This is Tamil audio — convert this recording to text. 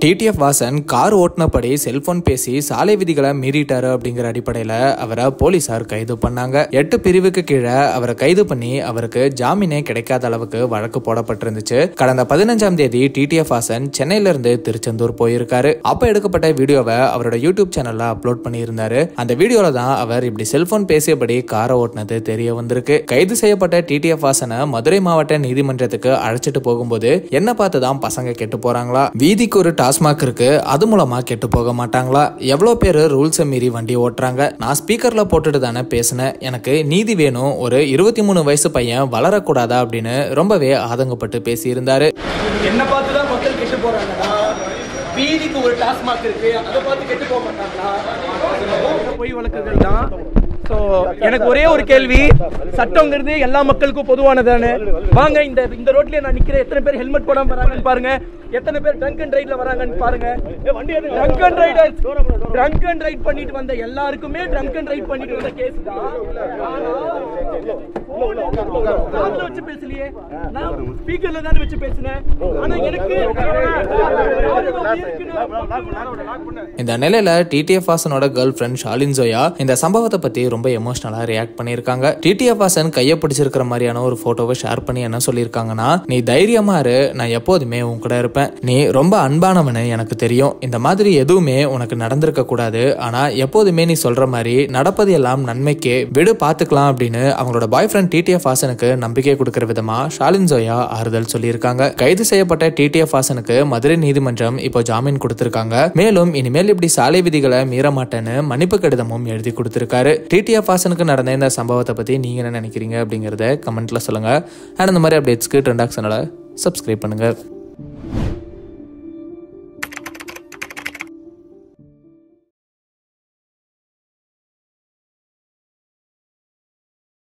டிடிஎஃப் வாசன் கார் ஓட்டினபடி செல்போன் பேசி சாலை விதிகளை மீறிட்டாரு அப்படிங்கிற அடிப்படையில் அவரை போலீசார் கைது பண்ணாங்க எட்டு பிரிவுக்கு கீழே அவரை கைது பண்ணி அவருக்கு ஜாமீனே கிடைக்காத அளவுக்கு வழக்கு போடப்பட்டிருந்துச்சு கடந்த பதினஞ்சாம் தேதி டிடிஎஃப் வாசன் சென்னையில இருந்து திருச்செந்தூர் போயிருக்காரு அப்ப எடுக்கப்பட்ட வீடியோவை அவரோட யூடியூப் சேனல்ல அப்லோட் பண்ணியிருந்தாரு அந்த வீடியோல தான் அவர் இப்படி செல்போன் பேசியபடி காரை ஓட்டினது தெரிய வந்திருக்கு கைது செய்யப்பட்ட டிடிஎஃப் வாசனை மதுரை மாவட்ட நீதிமன்றத்துக்கு அழைச்சிட்டு போகும்போது என்ன பார்த்து தான் பசங்க கெட்டு போறாங்களா வீதிக்கு ஒரு டாஸ்மாக் இருக்கு அது மூலமா கெட்டு போக மாட்டாங்களா எவ்வளோ பேர் ரூல்ஸை மீறி வண்டி ஓட்டுறாங்க நான் ஸ்பீக்கர்ல போட்டுட்டு தானே பேசினேன் எனக்கு நீதி வேணும் ஒரு இருபத்தி மூணு வயசு பையன் வளரக்கூடாதா அப்படின்னு ரொம்பவே ஆதங்கப்பட்டு பேசியிருந்தாரு என்ன பார்த்து தான் மக்கள் கெட்டு போறாங்களா வீதிக்கு ஒரு டாஸ்மாக் இருக்கு அதை பார்த்து கெட்டு போக மாட்டாங்களா பொய் வழக்குகள் தான் ஸோ எனக்கு ஒரே ஒரு கேள்வி சட்டங்கிறது எல்லா மக்களுக்கும் பொதுவானதானே வாங்க இந்த இந்த ரோட்லயே நான் நிக்கிறேன் எத்தனை பேர் ஹெல்மெட் போடாம வராங்கன்னு பாருங்க எத்தனை பேர் ட்ரங்க் அண்ட் ரைட்ல வராங்கன்னு பாருங்க drunk and rider drunk and ride பண்ணிட்டு வந்த எல்லாருக்குமே ட்ரங்க் அண்ட் ரைட் பண்ணிட்டு வந்த கேஸ் தான் காதுல வச்சு பேசலையே நான் ஸ்பீக்கர்ல தானே வச்சு பேசினேன் ஆனா எனக்கு இந்த நிலையில டிடிஎஃப் வாசனோட கேர்ள் ஃப்ரெண்ட் ஷாலின் ஜோயா இந்த சம்பவத்தை பத்தி ரொம்ப எமோஷனலா ரியாக்ட் பண்ணியிருக்காங்க டிடிஎஃப் வாசன் கையை பிடிச்சிருக்கிற மாதிரியான ஒரு போட்டோவை ஷேர் பண்ணி என்ன சொல்லியிருக்காங்கன்னா நீ தைரியமா இரு நான் எப்போதுமே உன் கூட இருப்பேன் நீ ரொம்ப அன்பானவனு எனக்கு தெரியும் இந்த மாதிரி எதுவுமே உனக்கு நடந்திருக்க கூடாது ஆனா எப்போதுமே நீ சொல்ற மாதிரி நடப்பது எல்லாம் நன்மைக்கு விடு பாத்துக்கலாம் அப்படின்னு அவங்களோட பாய் ஃப்ரெண்ட் டிடிஎஃப் வாசனுக்கு நம்பிக்கை கொடுக்கிற விதமா ஷாலின் ஜோயா ஆறுதல் சொல்லியிருக்காங்க கைது செய்யப்பட்ட டிடிஎஃப் வாசனுக்கு மதுரை நீதிமன்றம் இப்போ ஜாமீன் கொடுத்திருக்காங்க மேலும் இனிமேல் இப்படி சாலை விதிகளை மீற மாட்டேன்னு மன்னிப்பு கடிதமும் எழுதி கொடுத்திருக்காரு டிடிஎஃப் வாசனுக்கு நடந்த இந்த சம்பவத்தை பத்தி நீங்க என்ன நினைக்கிறீங்க அப்படிங்கறத கமெண்ட்ல சொல்லுங்க அண்ட் இந்த மாதிரி அப்டேட்ஸ்க்கு ட்ரெண்டாக் சேனலை சப்ஸ்கிரைப் பண்ணுங்க